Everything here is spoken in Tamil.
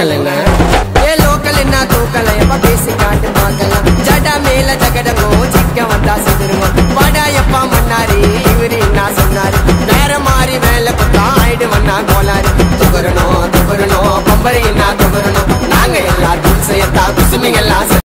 லோக்கல் என்ன ஏ லோக்கல் என்ன தூக்கல எப்ப பேசி காட்டு பார்க்கலாம் ஜடா மேல ஜகடமோ சிக்க வந்தா சிதறுவோம் வாடா எப்பா மன்னாரி இவரு என்ன சொன்னாரு நேரம் மாறி வேலை பார்த்தா ஆயிடு வண்ணா கோலாரு துகரணும் துகரணும் பம்பரை என்ன துகரணும் நாங்க எல்லா துல்சையத்தா குசுமிங்க எல்லாம்